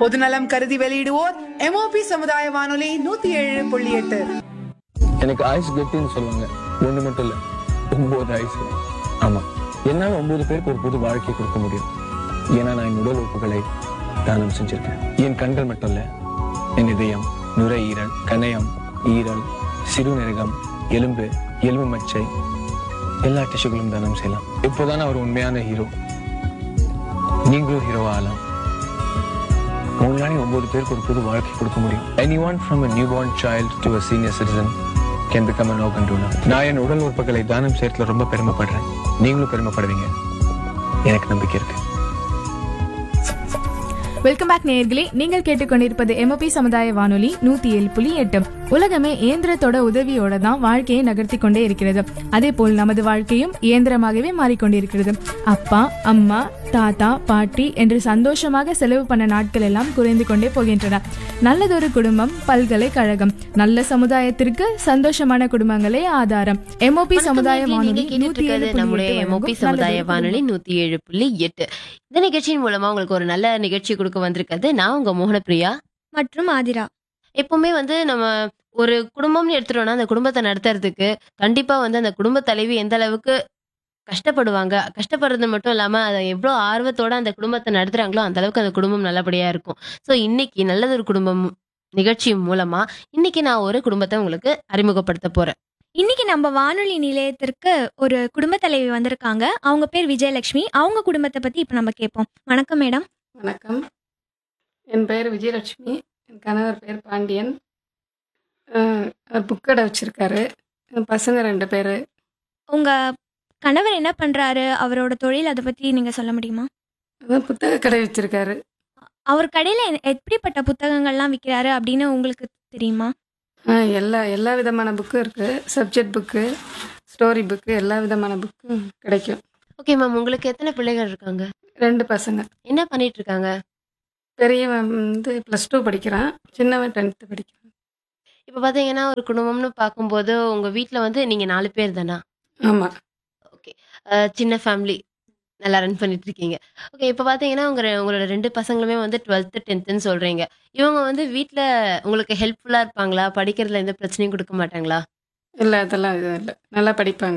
பொதுநலம் கருதி வெளியிடுவோர் எம்ஓபி சமுதாய வானொலி நூத்தி ஏழு புள்ளி எட்டு எனக்கு ஆயுசு கெட்டின்னு சொல்லுவாங்க ஒண்ணு மட்டும் இல்ல ஒன்பது ஆயுசு ஆமா என்னால ஒன்பது பேருக்கு ஒரு புது வாழ்க்கை கொடுக்க முடியும் ஏன்னா நான் என் உடல் உறுப்புகளை தானம் செஞ்சிருக்கேன் என் கண்கள் மட்டும் இல்ல என் இதயம் நுரையீரல் கணையம் ஈரல் சிறுநீரகம் எலும்பு எலும்பு மச்சை எல்லா டிஷ்யூகளும் தானம் செய்யலாம் இப்போதான் அவர் உண்மையான ஹீரோ நீங்களும் ஹீரோவா ஆகலாம் உங்களால ஒன்பது பேருக்கு ஒரு புது வாழ்க்கை கொடுக்க முடியும் any one from a new born child to a senior citizen can become a organ donor நான் என் உடல் உறுப்புகளை தானம் செய்யறதுல ரொம்ப பெருமைப்படுறேன் நீங்களும் பெருமைப்படுவீங்க எனக்கு நம்பிக்கை இருக்கு வெல்கம் பேக் நேயர்களே நீங்கள் கேட்டுக்கொண்டிருப்பது எம்ஓபி சமுதாய வானொலி நூத்தி ஏழு புள்ளி எட்டு உலகமே இயந்திரத்தோட உதவியோட தான் வாழ்க்கையை நகர்த்தி கொண்டே இருக்கிறது அதே போல் நமது வாழ்க்கையும் இயந்திரமாகவே மாறிக்கொண்டிருக்கிறது அப்பா அம்மா தாத்தா பாட்டி என்று சந்தோஷமாக செலவு பண்ண நாட்கள் எல்லாம் குறைந்து கொண்டே போகின்றன நல்லதொரு குடும்பம் பல்கலைக்கழகம் நல்ல சமுதாயத்திற்கு சந்தோஷமான குடும்பங்களே ஆதாரம் எம்ஓபி சமுதாய நீங்க வானொலி கேட்டுட்டு நூத்தி ஏழு இருக்கிறது நம்முடைய புள்ளி எட்டு எம்ஓபி வழங்கும் சமுதாய நல்லதொரு வானொலி குடும்பம். நூத்தி ஏழு புள்ளி எட்டு இந்த நிகழ்ச்சியின் மூலமா உங்களுக்கு ஒரு நல்ல நிகழ்ச்சி கொடுக்க வந்திருக்கிறது நான் உங்க மோகனப்பிரியா மற்றும் ஆதிரா எப்பவுமே வந்து நம்ம ஒரு குடும்பம்னு எடுத்துட்டோம்னா அந்த குடும்பத்தை நடத்துறதுக்கு கண்டிப்பா வந்து அந்த குடும்ப தலைவி எந்த அளவுக்கு கஷ்டப்படுவாங்க கஷ்டப்படுறது மட்டும் இல்லாம அதை எவ்வளோ ஆர்வத்தோட அந்த குடும்பத்தை நடத்துறாங்களோ அந்த அளவுக்கு அந்த குடும்பம் நல்லபடியா இருக்கும் ஸோ இன்னைக்கு நல்லதொரு குடும்பம் நிகழ்ச்சி மூலமா இன்னைக்கு நான் ஒரு குடும்பத்தை உங்களுக்கு அறிமுகப்படுத்த போறேன் இன்னைக்கு நம்ம வானொலி நிலையத்திற்கு ஒரு குடும்ப தலைவி வந்திருக்காங்க அவங்க பேர் விஜயலட்சுமி அவங்க குடும்பத்தை பத்தி இப்ப நம்ம கேட்போம் வணக்கம் மேடம் வணக்கம் என் பெயர் விஜயலட்சுமி என் கணவர் பேர் பாண்டியன் அஹ் அவர் புக் கடை வச்சுருக்காரு பசங்க ரெண்டு பேர் உங்க கணவர் என்ன பண்றாரு அவரோட தொழில் அதை பத்தி நீங்க சொல்ல முடியுமா அதான் புத்தக கடை வச்சுருக்காரு அவர் கடையில எ- எப்படிப்பட்ட புத்தகங்கள்லாம் விற்கிறாரு அப்படின்னு உங்களுக்கு தெரியுமா எல்லா எல்லா விதமான புக்கும் இருக்குது சப்ஜெக்ட் புக்கு ஸ்டோரி புக்கு எல்லா விதமான புக்கும் கிடைக்கும் ஓகே மேம் உங்களுக்கு எத்தனை பிள்ளைகள் இருக்காங்க ரெண்டு பசங்க என்ன பண்ணிட்டு இருக்காங்க பெரியவன் வந்து ப்ளஸ் டூ படிக்கிறான் சின்னவன் டென்த்து படிக்கிறான் இப்போ பார்த்தீங்கன்னா ஒரு குடும்பம்னு பார்க்கும்போது உங்க வீட்டில் வந்து நீங்க நாலு பேர் தானா ஆமாம் ஓகே சின்ன ஃபேமிலி நல்லா ரன் பண்ணிட்டு இருக்கீங்க ஓகே இப்போ பார்த்தீங்கன்னா உங்க ரெ- உங்களோட ரெண்டு பசங்களுமே வந்து டுவெல்த்து டென்த்துன்னு சொல்றீங்க இவங்க வந்து வீட்டில் உங்களுக்கு ஹெல்ப்ஃபுல்லாக இருப்பாங்களா படிக்கிறதுல எந்த பிரச்சனையும் கொடுக்க மாட்டாங்களா இல்லை அதெல்லாம் இது இல்லை நல்லா படிப்பாங்க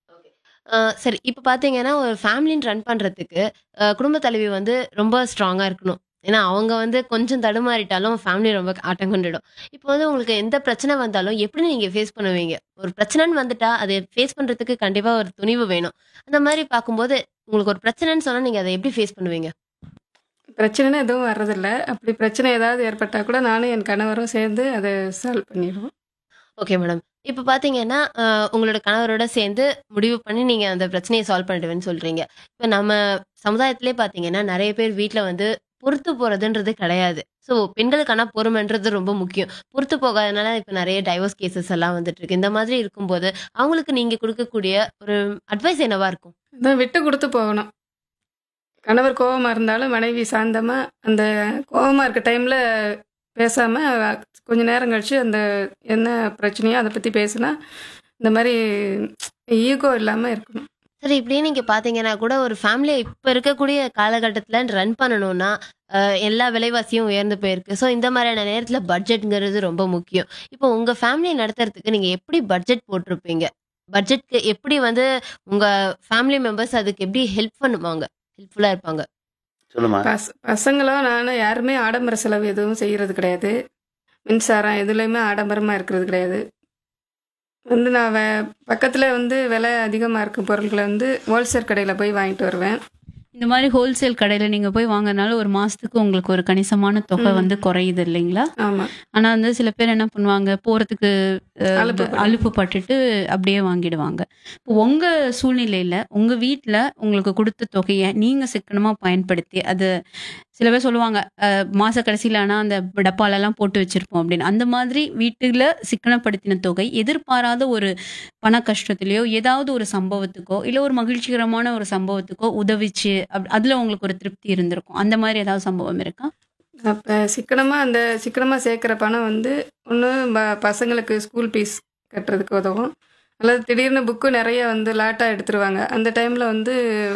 அஹ் சரி இப்போ பார்த்தீங்கன்னா ஒரு ஃபேமிலின்னு ரன் பண்ணுறதுக்கு குடும்ப தலைவி வந்து ரொம்ப ஸ்ட்ராங்காக இருக்கணும் ஏன்னா அவங்க வந்து கொஞ்சம் தடுமாறிட்டாலும் ஃபேமிலி ரொம்ப ஆட்டம் கொண்டுடும் இப்போ வந்து உங்களுக்கு எந்த பிரச்சனை வந்தாலும் எப்படி நீங்கள் ஃபேஸ் பண்ணுவீங்க ஒரு பிரச்சனைன்னு வந்துட்டா அதை ஃபேஸ் பண்ணுறதுக்கு கண்டிப்பாக ஒரு துணிவு வேணும் அந்த மாதிரி பார்க்கும்போது உங்களுக்கு ஒரு பிரச்சனைன்னு சொன்னால் நீங்கள் அதை எப்படி ஃபேஸ் பண்ணுவீங்க பிரச்சனைன்னு எதுவும் வர்றதில்ல அப்படி பிரச்சனை ஏதாவது ஏற்பட்டால் கூட நானும் என் கணவரும் சேர்ந்து அதை சால்வ் பண்ணிடுவோம் ஓகே மேடம் இப்போ பார்த்தீங்கன்னா அஹ், உங்களோட கணவரோட சேர்ந்து முடிவு பண்ணி நீங்கள் அந்த பிரச்சனையை சால்வ் பண்ணிடுவேன்னு சொல்கிறீங்க இப்போ நம்ம சமுதாயத்திலே பார்த்தீங்கன்னா நிறைய பேர் வீட்டில் வந்து பொறுத்து போகிறதுன்றது கிடையாது ஸோ பெண்களுக்கான பொறுமைன்றது ரொம்ப முக்கியம் பொறுத்து போகாதனால இப்போ நிறைய டைவர்ஸ் கேசஸ் எல்லாம் வந்துட்டு இருக்கு இந்த மாதிரி இருக்கும்போது அவங்களுக்கு நீங்கள் கொடுக்கக்கூடிய ஒரு அட்வைஸ் என்னவா இருக்கும் அதான் விட்டு கொடுத்து போகணும் கணவர் கோவமா இருந்தாலும் மனைவி சாந்தமாக அந்த கோவமா இருக்க டைமில் பேசாமல் கொஞ்ச நேரம் கழிச்சு அந்த என்ன பிரச்சனையோ அதை பற்றி பேசினா இந்த மாதிரி ஈகோ இல்லாமல் இருக்கணும் சரி இப்படியே நீங்கள் பார்த்தீங்கன்னா கூட ஒரு ஃபேமிலியை இப்போ இருக்கக்கூடிய காலகட்டத்தில் ரன் பண்ணணும்னா அஹ், எல்லா விலைவாசியும் உயர்ந்து போயிருக்கு ஸோ இந்த மாதிரியான நேரத்தில் பட்ஜெட்ங்கிறது ரொம்ப முக்கியம் இப்போ உங்கள் ஃபேமிலியை நடத்துறதுக்கு நீங்கள் எப்படி பட்ஜெட் போட்டிருப்பீங்க பட்ஜெட்க்கு எப்படி வந்து உங்கள் ஃபேமிலி மெம்பர்ஸ் அதுக்கு எப்படி ஹெல்ப் பண்ணுவாங்க ஹெல்ப்ஃபுல்லாக இருப்பாங்க சொல்லுமா பஸ் பசங்களும் நானும் யாருமே ஆடம்பர செலவு எதுவும் செய்கிறது கிடையாது மின்சாரம் எதுலேயுமே ஆடம்பரமாக இருக்கிறது கிடையாது வந்து நான் வே பக்கத்தில் வந்து விலை அதிகமாக இருக்கும் பொருட்களை வந்து ஹோல்சேல் கடையில் போய் வாங்கிட்டு வருவேன் இந்த மாதிரி ஹோல்சேல் கடையில் நீங்கள் போய் வாங்கினால ஒரு மாதத்துக்கு உங்களுக்கு ஒரு கணிசமான தொகை ம். வந்து குறையுது இல்லைங்களா ஆமாம் ஆனால் வந்து சில பேர் என்ன பண்ணுவாங்க போகிறதுக்கு அலுப்பு பட்டு. அலுப்பு பட்டுட்டு அப்படியே வாங்கிடுவாங்க இப்போ உங்கள் சூழ்நிலையில் உங்கள் வீட்டில் உங்களுக்கு கொடுத்த தொகையை நீங்கள் சிக்கனமாக பயன்படுத்தி அது சில பேர் சொல்லுவாங்க அஹ், மாச கடைசியில் ஆனால் அந்த டப்பாலெல்லாம் போட்டு வச்சிருப்போம் அப்படின்னு அந்த மாதிரி வீட்டில் சிக்கனப்படுத்தின தொகை எதிர்பாராத ஒரு பண கஷ்டத்துலையோ ஏதாவது ஒரு சம்பவத்துக்கோ இல்லை ஒரு மகிழ்ச்சிகரமான ஒரு சம்பவத்துக்கோ உதவிச்சு அப் அதில் உங்களுக்கு ஒரு திருப்தி இருந்திருக்கும் அந்த மாதிரி ஏதாவது சம்பவம் இருக்கா அப்போ சிக்கனமாக அந்த சிக்கனமாக சேர்க்குற பணம் வந்து ஒன்று பசங்களுக்கு ஸ்கூல் ஃபீஸ் கட்டுறதுக்கு உதவும் அல்லது திடீர்னு புக்கு நிறைய வந்து லாட்டாக எடுத்துருவாங்க அந்த டைமில் வந்து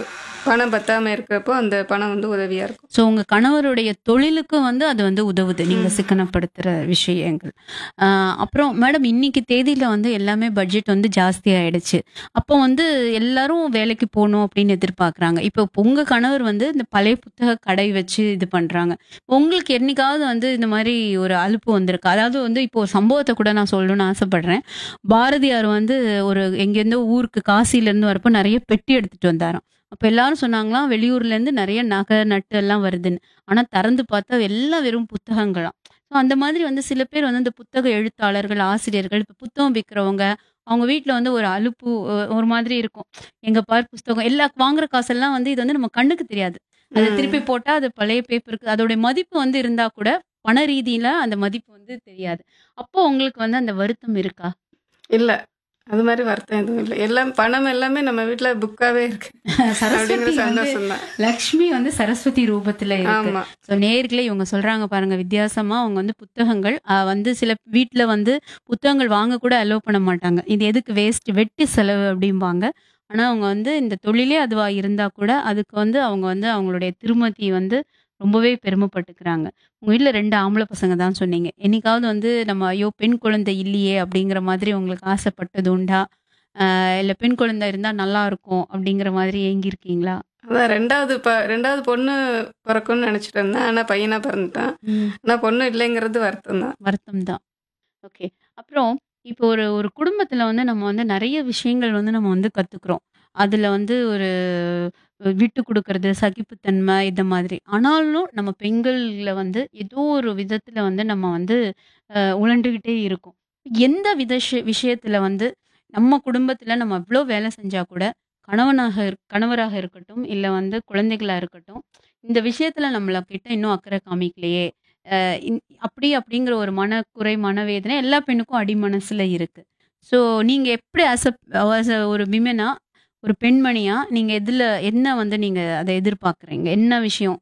பணம் பத்தாம இருக்கிறப்போ அந்த பணம் வந்து உதவியா இருக்கும் ஸோ உங்க கணவருடைய தொழிலுக்கு வந்து அது வந்து உதவுது நீங்க சிக்கனப்படுத்துற விஷயங்கள் ஆஹ் அப்புறம் மேடம் இன்னைக்கு தேதியில வந்து எல்லாமே பட்ஜெட் வந்து ஜாஸ்தி ஆயிடுச்சு அப்போ வந்து எல்லாரும் வேலைக்கு போகணும் அப்படின்னு எதிர்பார்க்கறாங்க இப்போ உங்க கணவர் வந்து இந்த பழைய புத்தக கடை வச்சு இது பண்றாங்க உங்களுக்கு என்னைக்காவது வந்து இந்த மாதிரி ஒரு அலுப்பு வந்திருக்கு அதாவது வந்து இப்போ ஒரு சம்பவத்தை கூட நான் சொல்லணும்னு ஆசைப்படுறேன் பாரதியார் வந்து ஒரு எங்கேருந்தோ ஊருக்கு காசில இருந்து வரப்போ நிறைய பெட்டி எடுத்துட்டு வந்தாராம் அப்ப எல்லாரும் சொன்னாங்களாம் வெளியூர்ல இருந்து நிறைய நகை நட்டு எல்லாம் வருதுன்னு ஆனா திறந்து பார்த்தா எல்லாம் வெறும் புத்தகங்களாம் ஸோ அந்த மாதிரி வந்து சில பேர் வந்து இந்த புத்தக எழுத்தாளர்கள் ஆசிரியர்கள் இப்போ புத்தகம் விற்கிறவங்க அவங்க வீட்டில் வந்து ஒரு அலுப்பு ஒ- ஒரு மாதிரி இருக்கும் எங்க பார் புஸ்தகம் எல்லா வாங்குற காசெல்லாம் வந்து இது வந்து நம்ம கண்ணுக்கு தெரியாது அதை ம். திருப்பி போட்டா அது பழைய பேப்பருக்கு அதோட மதிப்பு வந்து இருந்தா கூட பண ரீதியில அந்த மதிப்பு வந்து தெரியாது அப்போ உங்களுக்கு வந்து அந்த வருத்தம் இருக்கா இல்ல அது மாதிரி வருத்தம் எதுவும் இல்லை எல்லாம் பணம் எல்லாமே நம்ம வீட்ல புக்காவே இருக்கு அப்படிங்கிற சந்தோஷம் தான் லக்ஷ்மி வந்து சரஸ்வதி ரூபத்துல இருக்கு ஆமா ஸோ நேர்களே இவங்க சொல்றாங்க பாருங்க வித்தியாசமா அவங்க வந்து புத்தகங்கள் ஆஹ் வந்து சில வீட்டில் வந்து புத்தகங்கள் வாங்க கூட அலோவ் பண்ண மாட்டாங்க இது எதுக்கு வேஸ்ட் வெட்டி செலவு அப்படிம்பாங்க ஆனா அவங்க வந்து இந்த தொழிலே அதுவா இருந்தா கூட அதுக்கு வந்து அவங்க வந்து அவங்களுடைய திருமதி வந்து ரொம்பவே பெருமைப்பட்டுக்கிறாங்க உங்க வீட்ல ரெண்டு ஆம்பளை பசங்க தான் சொன்னீங்க என்னைக்காவது வந்து நம்ம ஐயோ பெண் குழந்தை இல்லையே அப்படிங்கிற மாதிரி உங்களுக்கு ஆசைப்பட்டது உண்டா ஆஹ் இல்ல பெண் குழந்தை இருந்தா நல்லா இருக்கும் அப்படிங்கிற மாதிரி ஏங்கியிருக்கீங்களா அதான் ரெண்டாவது ப ரெண்டாவது பொண்ணு பிறக்கும்னு நினைச்சிட்டு இருந்தேன் ஆனா பையனா பிறந்துட்டான் ஆனா பொண்ணு இல்லைங்கிறது வருத்தம் தான் வருத்தம் தான் ஓகே அப்புறம் இப்போ ஒரு ஒரு குடும்பத்துல வந்து நம்ம வந்து நிறைய விஷயங்கள் வந்து நம்ம வந்து கத்துக்கிறோம் அதுல வந்து ஒரு விட்டு கொடுக்கறது சகிப்புத்தன்மை இந்த மாதிரி ஆனாலும் நம்ம பெண்கள்ல வந்து ஏதோ ஒரு விதத்துல வந்து நம்ம வந்து அஹ், உழண்டுகிட்டே இருக்கோம் எந்த வித விஷ- விஷயத்துல வந்து நம்ம குடும்பத்துல நம்ம எவ்வளோ வேலை செஞ்சா கூட கணவனாக இருக்- கணவராக இருக்கட்டும் இல்ல வந்து குழந்தைகளா இருக்கட்டும் இந்த விஷயத்துல நம்மள கிட்ட இன்னும் அக்கறை காமிக்கலையே அஹ் இந்- அப்படி அப்படிங்கிற ஒரு மனக்குறை மனவேதனை எல்லா பெண்ணுக்கும் அடி மனசுல இருக்கு ஸோ நீங்க எப்படி அஸ் அ ஒரு விமனா ஒரு பெண்மணியா நீங்க எதுல என்ன வந்து நீங்க அதை எதிர்பார்க்குறீங்க என்ன விஷயம்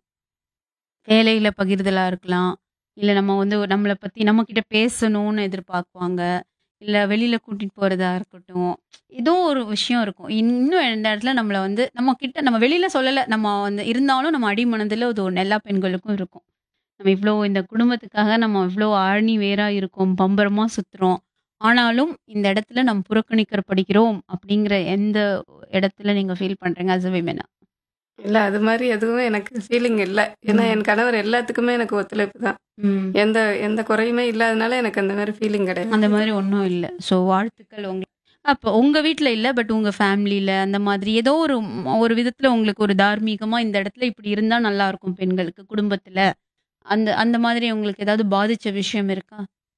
வேலையில பகிர்தலா இருக்கலாம் இல்ல நம்ம வந்து ஒரு நம்மளை பத்தி நம்ம கிட்ட பேசணும்னு எதிர்பார்க்குவாங்க இல்ல வெளியில கூட்டிட்டு போறதா இருக்கட்டும் ஏதோ ஒரு விஷயம் இருக்கும் இன்னும் இந்த இடத்துல நம்மள வந்து நம்ம கிட்ட நம்ம வெளியில சொல்லல நம்ம வந்து இருந்தாலும் நம்ம அடி மனதுல அது ஒன்று எல்லா பெண்களுக்கும் இருக்கும் நம்ம இவ்வளோ இந்த குடும்பத்துக்காக நம்ம இவ்வளோ ஆணி வேரா இருக்கோம் பம்பரமா சுத்துறோம் ஆனாலும் இந்த இடத்துல நம்ம புறக்கணிக்கிற படிக்கிறோம் அப்படிங்கிற எந்த இடத்துல நீங்க ஃபீல் பண்றீங்க அஸ் விமனா இல்ல அது மாதிரி எதுவும் எனக்கு ஃபீலிங் இல்லை ஏன்னா என் கணவர் எல்லாத்துக்குமே எனக்கு ஒத்துழைப்பு தான் எந்த எந்த குறையுமே இல்லாதனால எனக்கு அந்த மாதிரி ஃபீலிங் கிடையாது அந்த மாதிரி ஒன்றும் இல்லை ஸோ வாழ்த்துக்கள் உங்களுக்கு அப்போ உங்க வீட்டில் இல்லை பட் உங்க ஃபேமிலியில அந்த மாதிரி ஏதோ ஒரு ஒரு விதத்துல உங்களுக்கு ஒரு தார்மீகமா இந்த இடத்துல இப்படி இருந்தா நல்லா இருக்கும் பெண்களுக்கு குடும்பத்துல அந்த அந்த மாதிரி உங்களுக்கு ஏதாவது பாதிச்ச விஷயம் இருக்கா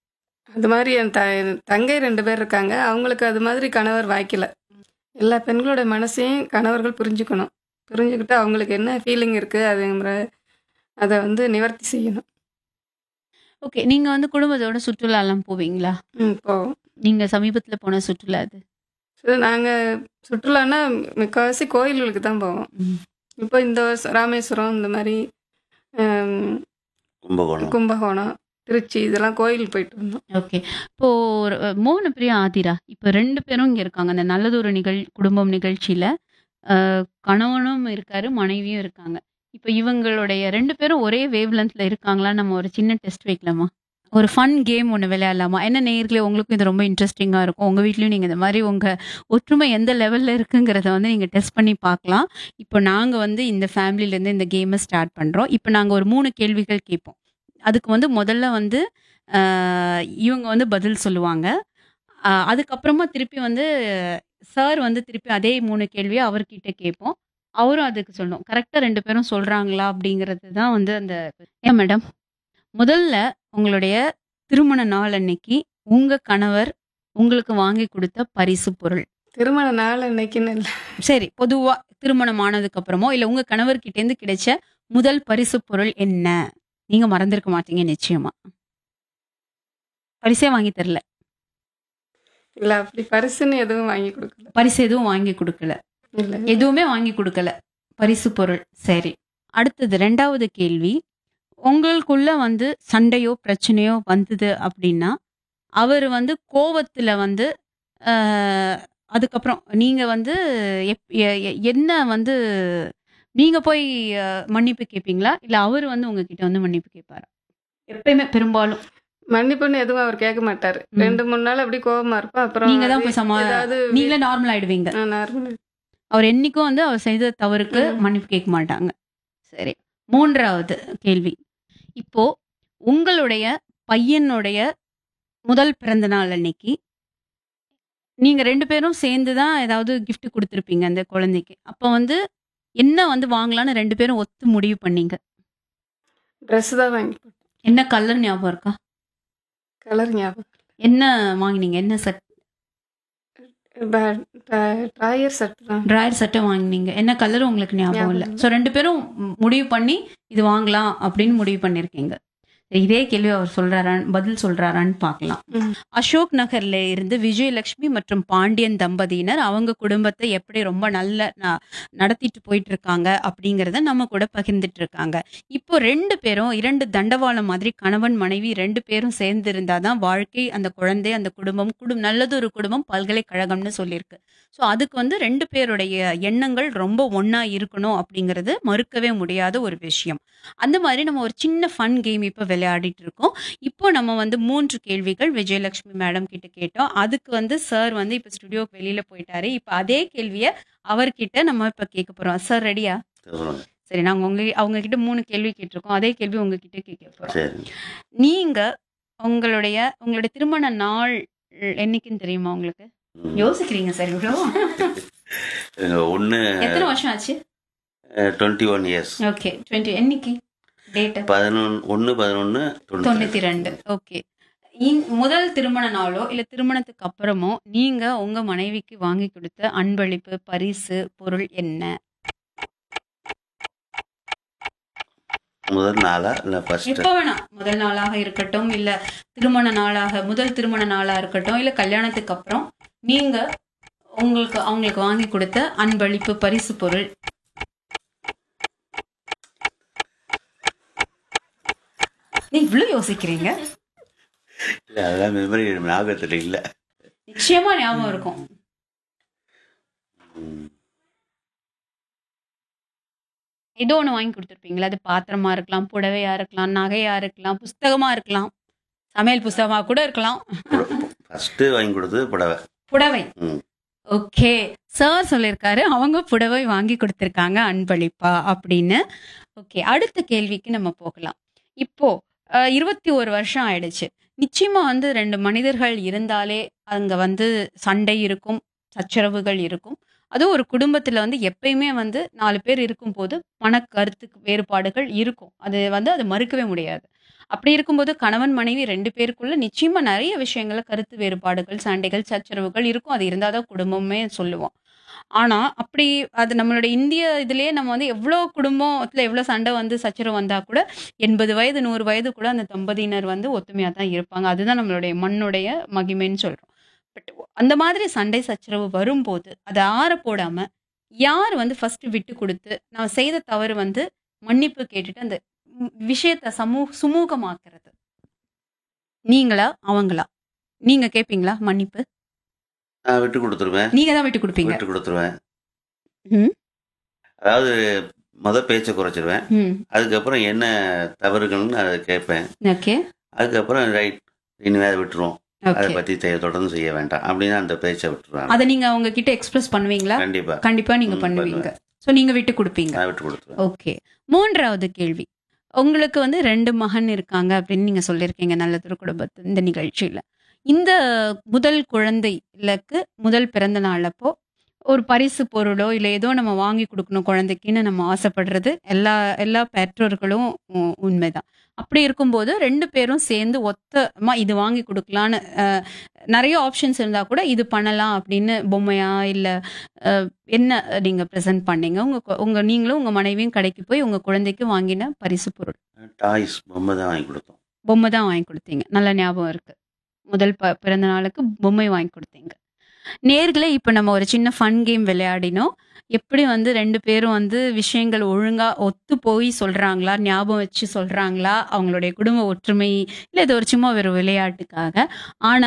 அது மாதிரி என் த என் தங்கை ரெண்டு பேர் இருக்காங்க அவங்களுக்கு அது மாதிரி கணவர் வாய்க்கல எல்லா பெண்களோட மனசையும் கணவர்கள் புரிஞ்சுக்கணும் புரிஞ்சுக்கிட்டு அவங்களுக்கு என்ன ஃபீலிங் இருக்குது அதுங்கிற அதை வந்து நிவர்த்தி செய்யணும் ஓகே நீங்க வந்து குடும்பத்தோட சுற்றுலா எல்லாம் போவீங்களா ம் போவோம் நீங்க சமீபத்துல போன சுற்றுலா அது ஸோ நாங்கள் சுற்றுலானா முக்கால்வாசி கோயில்களுக்கு தான் போவோம் ம். இப்போ இந்த வருஷம் ராமேஸ்வரம் இந்த மாதிரி ஹம், கும்பகோணம் கும்பகோணம் திருச்சி இதெல்லாம் கோயில் போயிட்டு வந்தோம் ஓகே இப்போ ஒரு, அஹ், மோகன பிரியா ஆதிரா இப்போ ரெண்டு பேரும் இங்க இருக்காங்க அந்த நல்லதொரு நிகழ் குடும்பம் நிகழ்ச்சியில அஹ், கணவனும் இருக்காரு மனைவியும் இருக்காங்க இப்போ இவங்களுடைய ரெண்டு பேரும் ஒரே வேவ் லென்த்ல இருக்காங்களா நம்ம ஒரு சின்ன டெஸ்ட் வைக்கலாமா ஒரு ஃபன் கேம் ஒன்று விளையாடலாமா என்ன நேயர்களே உங்களுக்கும் இது ரொம்ப இன்ட்ரெஸ்டிங்காக இருக்கும் உங்கள் வீட்லேயும் நீங்கள் இந்த மாதிரி உங்கள் ஒற்றுமை எந்த லெவலில் இருக்குங்கிறத வந்து நீங்கள் டெஸ்ட் பண்ணி பார்க்கலாம் இப்போ நாங்கள் வந்து இந்த ஃபேமிலிலேருந்து இந்த கேமை ஸ்டார்ட் பண்ணுறோம் இப்போ நாங்கள் ஒரு மூணு கேள்விகள் கேட்போம் அதுக்கு வந்து முதல்ல வந்து ஆஹ், இவங்க வந்து பதில் சொல்லுவாங்க ஆஹ், அதுக்கப்புறமா திருப்பி வந்து சார் வந்து திருப்பி அதே மூணு கேள்வியை அவர்கிட்ட கேட்போம் அவரும் அதுக்கு சொல்லணும் கரெக்டாக ரெண்டு பேரும் சொல்கிறாங்களா அப்படிங்கிறது தான் வந்து அந்த ஏன் மேடம் முதல்ல உங்களுடைய திருமண நாள் அன்னைக்கு உங்க கணவர் உங்களுக்கு வாங்கி கொடுத்த பரிசு பொருள் திருமண நாள் அன்னைக்குன்னு இல்லை சரி பொதுவா திருமணம் ஆனதுக்கு அப்புறமோ இல்ல உங்க கணவர்கிட்ட இருந்து கிடைச்ச முதல் பரிசு பொருள் என்ன நீங்க மறந்திருக்க மாட்டீங்க நிச்சயமா பரிசே வாங்கி தரல இல்லை அப்படி பரிசுன்னு எதுவும் வாங்கி கொடுக்கல பரிசு எதுவும் வாங்கி கொடுக்கல இல்லை எதுவுமே வாங்கி கொடுக்கல பரிசு பொருள் சரி அடுத்தது ரெண்டாவது கேள்வி உங்களுக்குள்ள வந்து சண்டையோ பிரச்சனையோ வந்தது அப்படின்னா அவர் வந்து கோவத்துல வந்து ஆஹ், அதுக்கப்புறம் நீங்க வந்து எப்- எ- எ- என்ன வந்து நீங்க போய் அஹ், மன்னிப்பு கேட்பீங்களா இல்ல அவர் வந்து உங்ககிட்ட வந்து மன்னிப்பு கேட்பாரா எப்பயுமே பெரும்பாலும் மன்னிப்புன்னு எதுவும் அவர் கேட்க மாட்டாரு ம். ரெண்டு மூணு நாள் அப்படி கோவமா இருப்போம் அப்புறம் நீங்க தான் போய் சமா ஏதாவது நீங்களே நார்மல் ஆயிடுவீங்க ஆ, normal. அவர் என்னைக்கும் வந்து அவர் செய்த தவறுக்கு ம். மன்னிப்பு கேட்க மாட்டாங்க சரி மூன்றாவது கேள்வி இப்போ உங்களுடைய பையனுடைய முதல் பிறந்த நாள் அன்னைக்கு நீங்க ரெண்டு பேரும் சேர்ந்து தான் ஏதாவது gift கொடுத்துருப்பீங்க அந்த குழந்தைக்கு அப்போ வந்து என்ன வந்து வாங்கலாம்னு ரெண்டு பேரும் ஒத்து முடிவு பண்ணீங்க Dress தான் வாங்கி என்ன கலர் ஞாபகம் இருக்கா கலர் ஞாபகம் என்ன வாங்கினீங்க என்ன செட் ட்ராயர் சட் தான் ட்ராயர் சட்டை வாங்கினீங்க என்ன கலர் உங்களுக்கு ஞாபகம் இல்லை ஞாபகம் ஸோ ரெண்டு பேரும் ம், முடிவு பண்ணி இது வாங்கலாம் அப்படின்னு முடிவு பண்ணியிருக்கீங்க இதே கேள்வி அவர் சொல்றாரான்னு பதில் சொல்றாரான்னு பார்க்கலாம் ம். அசோக் நகர்ல இருந்து விஜயலட்சுமி மற்றும் பாண்டியன் தம்பதியினர் அவங்க குடும்பத்தை எப்படி ரொம்ப நல்ல ந- நடத்திட்டு போயிட்டு இருக்காங்க அப்படிங்கறத நம்ம கூட பகிர்ந்துட்டு இருக்காங்க இப்போ ரெண்டு பேரும் இரண்டு தண்டவாளம் மாதிரி கணவன் மனைவி ரெண்டு பேரும் சேர்ந்து இருந்தாதான் வாழ்க்கை அந்த குழந்தை அந்த குடும்பம் குடும் நல்லது ஒரு குடும்பம் பல்கலைக்கழகம்னு சொல்லியிருக்கு ஸோ அதுக்கு வந்து ரெண்டு பேருடைய எண்ணங்கள் ரொம்ப ஒண்ணா இருக்கணும் அப்படிங்கிறது மறுக்கவே முடியாத ஒரு விஷயம் அந்த மாதிரி நம்ம ஒரு சின்ன ஃபன் கேம் இப்போ விளையாடிட்டு இருக்கோம் இப்போ நம்ம வந்து மூன்று கேள்விகள் விஜயலட்சுமி மேடம் கிட்ட கேட்டோம் அதுக்கு வந்து சார் வந்து இப்போ ஸ்டுடியோக்கு வெளியில போயிட்டாரு இப்போ அதே கேள்வியை அவர்கிட்ட நம்ம இப்போ கேட்க போறோம் சார் ரெடியா சொல்லுங்க சரி நாங்க உங்க அவங்க கிட்ட மூணு கேள்வி கேட்டிருக்கோம் அதே கேள்வி உங்ககிட்ட கேட்க போறோம் சரி நீங்க உங்களுடைய உங்களுடைய திருமண நாள் என்னைக்குன்னு தெரியுமா உங்களுக்கு ம். யோசிக்கிறீங்க சார் இவ்வளோ எங்க ஒன்று எத்தனை வருஷம் ஆச்சு twenty one years okay twenty என்னைக்கு டேட் பதினொன்று ஒன்று பதினொன்று தொண்ணூத்தி ரெண்டு ஓகே முதல் திருமண நாளோ இல்ல திருமணத்துக்கு அப்புறமோ நீங்க உங்க மனைவிக்கு வாங்கி கொடுத்த அன்பளிப்பு பரிசு பொருள் என்ன முதல் நாளா இல்லை ஃபர்ஸ்ட் எப்ப வேணாம் முதல் நாளாக இருக்கட்டும் இல்ல திருமண நாளாக முதல் திருமண நாளா இருக்கட்டும் இல்ல கல்யாணத்துக்கு அப்புறம் நீங்க உங்களுக்கு அவங்களுக்கு வாங்கி கொடுத்த அன்பளிப்பு பரிசு பொருள் நீ இவ்வளவு யோசிக்கிறீங்க இல்லை அதெல்லாம் மெமரி ஞாபகத்தில் இல்லை நிச்சயமா ஞாபகம் இருக்கும் ம். ஏதோ ஒன்று வாங்கி கொடுத்துருப்பீங்களா அது பாத்திரமா இருக்கலாம் புடவையா இருக்கலாம் நகையா இருக்கலாம் புஸ்தகமா இருக்கலாம் சமையல் புஸ்தகமா கூட இருக்கலாம் ஃபர்ஸ்ட்டு வாங்கி கொடுத்தது புடவை புடவை ம். ஓகே சார் சொல்லியிருக்காரு அவங்க புடவை வாங்கி கொடுத்துருக்காங்க அன்பளிப்பா அப்படின்னு ஓகே அடுத்த கேள்விக்கு நம்ம போகலாம் இப்போ அஹ், இருபத்தி ஒரு வருஷம் ஆயிடுச்சு நிச்சயமா வந்து ரெண்டு மனிதர்கள் இருந்தாலே அங்க வந்து சண்டை இருக்கும் சச்சரவுகள் இருக்கும் அதுவும் ஒரு குடும்பத்துல வந்து எப்பயுமே வந்து நாலு பேர் இருக்கும்போது மன கருத்து வேறுபாடுகள் இருக்கும் அது வந்து அது மறுக்கவே முடியாது அப்படி இருக்கும்போது கணவன் மனைவி ரெண்டு பேருக்குள்ள நிச்சயமா நிறைய விஷயங்கள்ல கருத்து வேறுபாடுகள் சண்டைகள் சச்சரவுகள் இருக்கும் அது இருந்தாதான் குடும்பமே சொல்லுவோம் ஆனா அப்படி அது நம்மளுடைய இந்திய இதுலயே நம்ம வந்து எவ்வளோ குடும்பத்துல எவ்வளோ சண்டை வந்து சச்சரவு வந்தா கூட எண்பது வயது நூறு வயது கூட அந்த தம்பதியினர் வந்து ஒத்துமையா தான் இருப்பாங்க அதுதான் நம்மளுடைய மண்ணுடைய மகிமைன்னு சொல்றோம் பட் அந்த மாதிரி சண்டை சச்சரவு வரும்போது அதை ஆற போடாம யார் வந்து ஃபர்ஸ்ட் விட்டு கொடுத்து நான் செய்த தவறு வந்து மன்னிப்பு கேட்டுட்டு அந்த ம், விஷயத்தை சமூக சுமூகமாக்குறது நீங்களா அவங்களா நீங்க கேட்பீங்களா மன்னிப்பு நான் விட்டு கொடுத்துருவேன் நீங்க தான் விட்டு கொடுப்பீங்க விட்டு கொடுத்துருவேன் ம். அதாவது முத பேச்சை குறைச்சிருவேன் ம் அதுக்கப்புறம் என்ன தவறுகள்னு அதை கேட்பேன் ஓகே அதுக்கப்புறம் ரைட் இனிமே அதை விட்டுருவோம் அதை ஓகே பற்றி தெ- தொடர்ந்து செய்ய வேண்டாம் அப்படின்னு அந்த பேச்சை விட்டுருவேன் அதை நீங்க அவங்க கிட்ட எக்ஸ்பிரஸ் பண்ணுவீங்களா கண்டிப்பா கண்டிப்பா நீங்க ம், பண்ணுவீங்க சோ நீங்க விட்டு கொடுப்பீங்க நான் விட்டு கொடுத்துருவேன் ஓகே மூன்றாவது கேள்வி உங்களுக்கு வந்து ரெண்டு மகன் இருக்காங்க அப்படின்னு நீங்க சொல்லியிருக்கீங்க நல்லதொரு குடும்பத்து இந்த நிகழ்ச்சியில இந்த முதல் குழந்தைகளுக்கு முதல் பிறந்த நாள் அப்போ ஒரு பரிசு பொருளோ இல்லை ஏதோ நம்ம வாங்கி கொடுக்கணும் குழந்தைக்குன்னு நம்ம ஆசைப்படுறது எல்லா எல்லா பெற்றோர்களும் உ- உண்மைதான் அப்படி இருக்கும்போது ரெண்டு பேரும் சேர்ந்து ஒத்தமா இது வாங்கி கொடுக்கலான்னு அஹ், நிறைய ஆப்ஷன்ஸ் இருந்தா கூட இது பண்ணலாம் அப்படின்னு பொம்மையா இல்ல அஹ், என்ன நீங்க ப்ரெசென்ட் பண்ணீங்க உங்க கு- உங்க நீங்களும் உங்க மனைவியும் கடைக்கு போய் உங்க குழந்தைக்கு வாங்கின பரிசு பொருள் டாய்ஸ் பொம்மை தான் வாங்கி கொடுத்தோம் பொம்மை தான் வாங்கி கொடுத்தீங்க நல்ல ஞாபகம் இருக்கு முதல் ப பிறந்த நாளுக்கு பொம்மை வாங்கி கொடுத்தீங்க நேர்களே இப்போ நம்ம ஒரு சின்ன ஃபன் கேம் விளையாடினோம் எப்படி வந்து ரெண்டு பேரும் வந்து விஷயங்கள் ஒழுங்கா ஒத்து போய் சொல்றாங்களா ஞாபகம் வச்சு சொல்றாங்களா அவங்களுடைய குடும்ப ஒற்றுமை இல்லை இது ஒரு சும்மா ஒரு விளையாட்டுக்காக ஆனா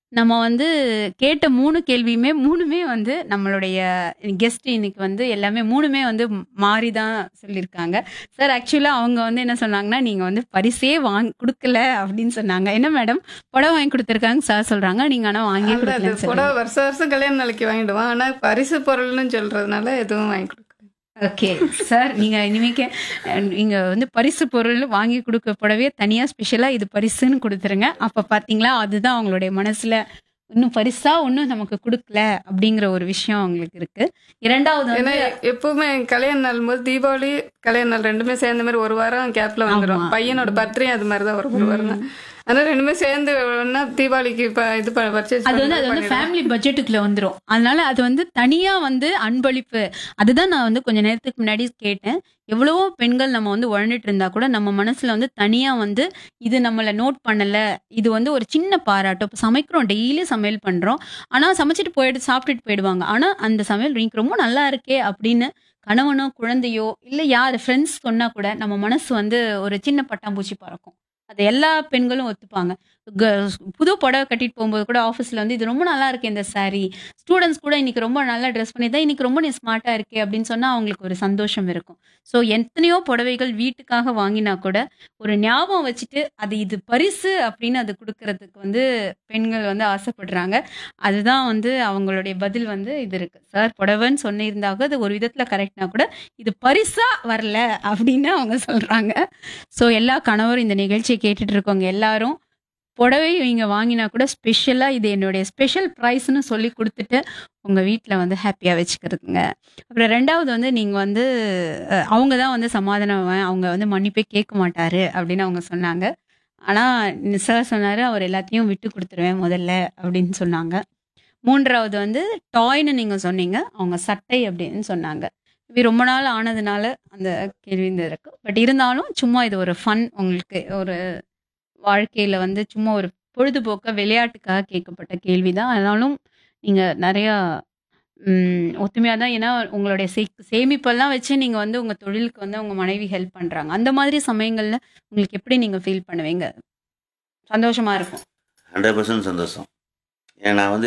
நம்ம வந்து கேட்ட மூணு கேள்வியுமே மூணுமே வந்து நம்மளுடைய கெஸ்ட் இன்னைக்கு வந்து எல்லாமே மூணுமே வந்து மாறி தான் சொல்லியிருக்காங்க சார் ஆக்சுவலாக அவங்க வந்து என்ன சொன்னாங்கன்னா நீங்கள் வந்து பரிசே வாங்கி கொடுக்கல அப்படின்னு சொன்னாங்க என்ன மேடம் புடவை வாங்கி கொடுத்துருக்காங்க சார் சொல்கிறாங்க நீங்கள் ஆனால் வாங்கி அந்த அந்த கொடுக்கலன்னு புடவை சொல்லுங்க வருஷம் வருஷம் கல்யாண நாளைக்கு வாங்கிடுவோம் ஆனால் பரிசு பொருள்னு சொல்றதுனால எதுவும் வாங்கி கொடுக்க ஓகே சார் நீங்கள் இனிமேக்கு நீங்கள் வந்து பரிசு பொருள் வாங்கி கொடுக்க புடவையே தனியாக ஸ்பெஷலாக இது பரிசுன்னு கொடுத்துருங்க அப்போ பார்த்தீங்களா அதுதான் அவங்களுடைய மனசில் இன்னும் பரிசா ஒன்றும் நமக்கு கொடுக்கல அப்படிங்கிற ஒரு விஷயம் அவங்களுக்கு இருக்கு இரண்டாவது ஏன்னா வந்து எப்பவுமே கல்யாண நாள் போது தீபாவளி கல்யாண நாள் ரெண்டுமே சேர்ந்த மாதிரி ஒரு வாரம் கேப்ல வந்துடும் ஆமா. பையனோட பர்த்டே அது மாதிரி தான் வரும் ஒரு வாரம் தான் அதனால ரெண்டுமே சேர்ந்து ஒண்ணா தீபாவளிக்கு இப்ப இது பர்ச்சேஸ் அது வந்து அது வந்து ஃபேமிலி பட்ஜெட்டுக்குள்ள வந்துரும் அதனால அது வந்து தனியா வந்து அன்பளிப்பு அதுதான் நான் வந்து கொஞ்ச நேரத்துக்கு முன்னாடி கேட்டேன் எவ்வளவோ பெண்கள் நம்ம வந்து உழந்துட்டு இருந்தா கூட நம்ம மனசுல வந்து தனியா வந்து இது நம்மள நோட் பண்ணல இது வந்து ஒரு சின்ன பாராட்டம் இப்போ சமைக்கிறோம் டெய்லி சமையல் பண்றோம் ஆனா சமைச்சிட்டு போயிட்டு சாப்பிட்டுட்டு போயிடுவாங்க ஆனா அந்த சமையல் இன்னைக்கு ரொம்ப நல்லா இருக்கே அப்படின்னு கணவனோ குழந்தையோ இல்ல யார் ஃப்ரெண்ட்ஸ் சொன்னா கூட நம்ம மனசு வந்து ஒரு சின்ன பட்டாம்பூச்சி பறக்கும் அது எல்லா பெண்களும் ஒத்துப்பாங்க க- புது புடவை கட்டிட்டு போகும்போது கூட ஆஃபீஸில் வந்து இது ரொம்ப நல்லா இருக்கு இந்த saree ஸ்டூடெண்ட்ஸ் கூட இன்னைக்கு ரொம்ப நல்லா ட்ரெஸ் பண்ணி தான் இன்னைக்கு ரொம்ப நீ ஸ்மார்ட்டாக இருக்கே அப்படின்னு சொன்னால் அவங்களுக்கு ஒரு சந்தோஷம் இருக்கும் ஸோ எத்தனையோ புடவைகள் வீட்டுக்காக வாங்கினா கூட ஒரு ஞாபகம் வச்சுட்டு அது இது பரிசு அப்படின்னு அது கொடுக்கறதுக்கு வந்து பெண்கள் வந்து ஆசைப்படுறாங்க அதுதான் வந்து அவங்களுடைய பதில் வந்து இது இருக்கு சார் புடவைன்னு சொன்னிருந்தாக அது ஒரு விதத்தில் கரெக்ட்னா கூட இது பரிசா வரல அப்படின்னு அவங்க சொல்றாங்க ஸோ எல்லா கணவரும் இந்த நிகழ்ச்சியை கேட்டுட்டு இருக்கவங்க எல்லாரும் புடவை நீங்க வாங்கினா கூட ஸ்பெஷலாக இது என்னுடைய ஸ்பெஷல் ப்ரைஸ்னு சொல்லி கொடுத்துட்டு உங்கள் வீட்டில் வந்து ஹாப்பியாக வச்சுக்கிறதுங்க அப்புறம் ரெண்டாவது வந்து நீங்கள் வந்து அஹ், அவங்க தான் வந்து சமாதானம் அவங்க வந்து மன்னிப்பே கேட்க மாட்டாரு அப்படின்னு அவங்க சொன்னாங்க ஆனால் சார் சொன்னார் அவர் எல்லாத்தையும் விட்டு கொடுத்துருவேன் முதல்ல அப்படின்னு சொன்னாங்க மூன்றாவது வந்து டாய்னு நீங்கள் சொன்னீங்க அவங்க சட்டை அப்படின்னு சொன்னாங்க இது ரொம்ப நாள் ஆனதுனால அந்த கேள்வி இந்த இருக்கு பட் இருந்தாலும் சும்மா இது ஒரு ஃபன் உங்களுக்கு ஒரு வாழ்க்கையில் வந்து சும்மா ஒரு பொழுதுபோக்க விளையாட்டுக்காக கேட்கப்பட்ட கேள்வி தான் ஆனாலும் நீங்கள் நிறையா ஒத்துமையாக தான் ஏன்னா உங்களுடைய சே சேமிப்பெல்லாம் வச்சு நீங்கள் வந்து உங்கள் தொழிலுக்கு வந்து உங்கள் மனைவி ஹெல்ப் பண்ணுறாங்க அந்த மாதிரி சமயங்களில் உங்களுக்கு எப்படி நீங்கள் ஃபீல் பண்ணுவீங்க சந்தோஷமாக இருக்கும் ஹண்ட்ரட் பர்சன்ட் சந்தோஷம் ஏன்னா நான் வந்து